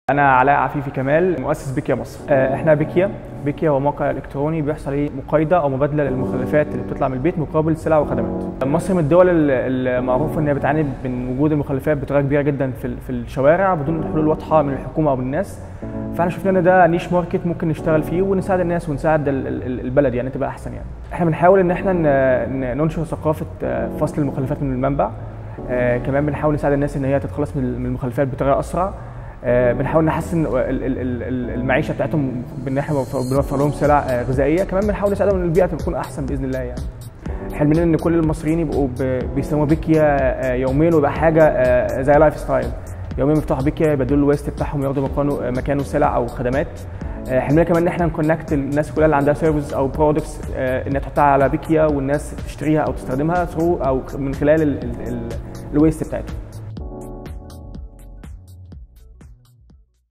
انا علاء عفيفي كمال مؤسس بيكيا مصر آه، احنا بيكيا بيكيا هو موقع الكتروني بيحصل عليه مقايضه او مبادله للمخلفات اللي بتطلع من البيت مقابل سلع وخدمات مصر من الدول ال- المعروفه ان هي بتعاني من وجود المخلفات بطريقه كبيره جدا في ال- في الشوارع بدون حلول واضحه من الحكومه او من الناس فاحنا شفنا ان ده نيش ماركت ممكن نشتغل فيه ونساعد الناس ونساعد ال- ال- البلد يعني تبقى احسن يعني احنا بنحاول ان احنا ن- ن- ننشر ثقافه آه، فصل المخلفات من المنبع آه، كمان بنحاول نساعد الناس ان هي تتخلص من من المخلفات بطريقه اسرع آه، بنحاول نحسن ال- ال- ال- ال- المعيشه بتاعتهم بان احنا بنوفر- بنوفر لهم سلع آه، غذائيه كمان بنحاول نساعدهم ان البيئه تكون احسن باذن الله يعني حلمنا ان كل المصريين يبقوا ب- بيستخدموا بيكيا آه، يوميا ويبقى حاجه آه، زي لايف ستايل يوميا بيفتحوا بيكيا يبدلوا الويست بتاعهم ياخدوا مكانه آه، مكانه سلع او خدمات آه، حلمنا كمان ان احنا نكونكت الناس كلها اللي عندها سيرفيس او برودكتس انها تحطها على بيكيا والناس تشتريها او تستخدمها ثرو او من خلال الويست بتاعتهم